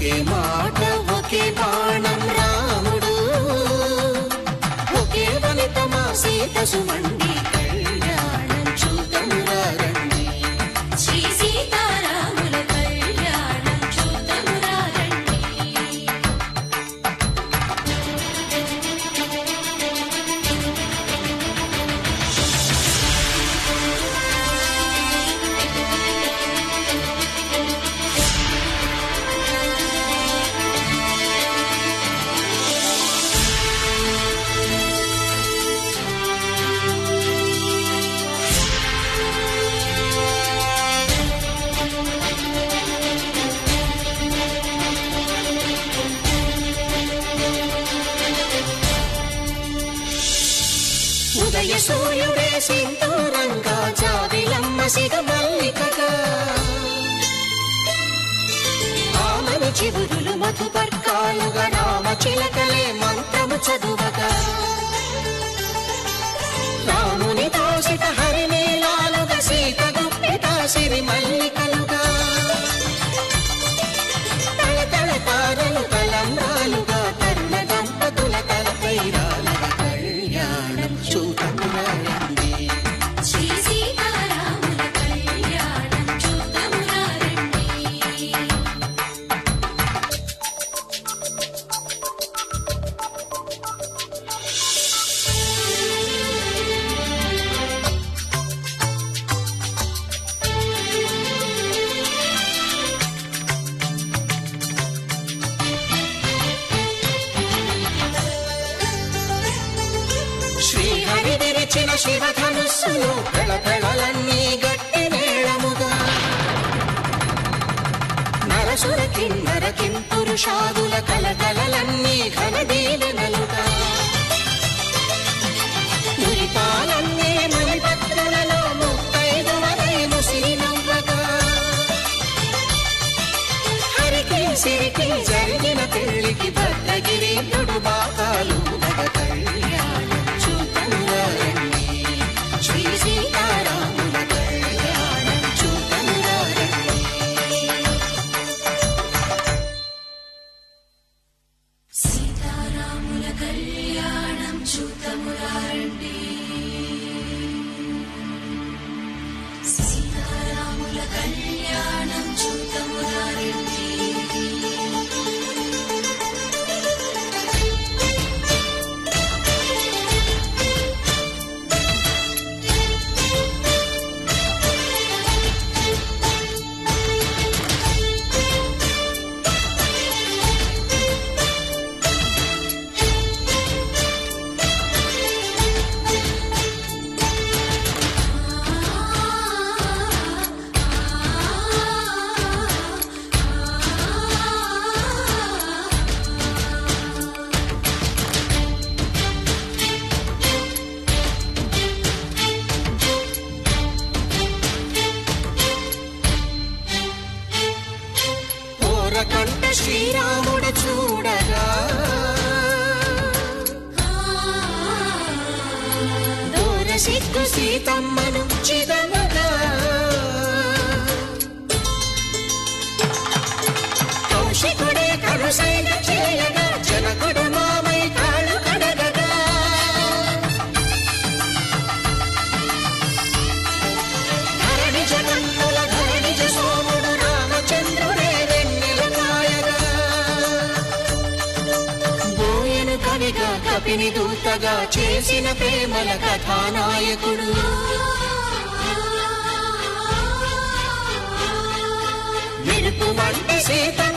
ఒకే మాట ఒకే బాణం రాముడు ఒకే వనిత మా సీత సుమండి కళ్యాణం చూద్దామురా రండి శ్రీ సీతారాముల కళ్యాణం చూద్దామురా రండి ఉదయ సూర్యుడే సింధూరంగా జావిలమ్మ సిగ మల్లికగా ఆమని చివురులు మధుపర్కాలుగా రామ చిలకలే మంత్రము చదువగా రాముని దోషిత హరినీలాలుగా సీత గుప్పిట సిరి మల్లికలుగా తల తల తారలు తలంబ్రాలుగా తరుణ దంపతుల తలపై రాలుగా కళ్యాణం చూడమురా రండి శ్రీ సీతారాముల కళ్యాణం చూద్దామురా రండి శ్రీహరి విరిచిన శివధనుస్సులు పెళపెళలన్నీ గట్టి మేళముగా నరసుర కిన్నర కింపురుషాదుల కలకలలన్నీ ఘనదీవెనలుగా మురిపాలన్నీ మునిపత్రులలో ముత్తైదు వరై ముసిరినవ్వగా హరికి సిరికి జరిగిన పెళ్లికి భద్రగిరీంద్రుడు బాకాలు మగ కళ్యాణం చూతమురా రండి శ్రీ సీతారాముల కళ్యాణం చూతమురా రండి సీతారాముల కళ్యాణం చూద్దామురా రండి సీతారాముల కళ్యాణం చూద్దామురా రండి ఓరకంట శ్రీరాముడు చూడగా దూర సిగ్గు సీతమ్మను చిదమగా కౌశికుడే కరుసైన చేయగా జనకుడు మామై కాళ్ళు కడగగా ధరణి జగన్నుల ధరణి సోముడు రామచంద్రుడే వెన్నెల కాయగా బోయను కవిగా కపిని దూతగా చేసిన ప్రేమల కథానాయకుడు మెరుపు వంటి సీత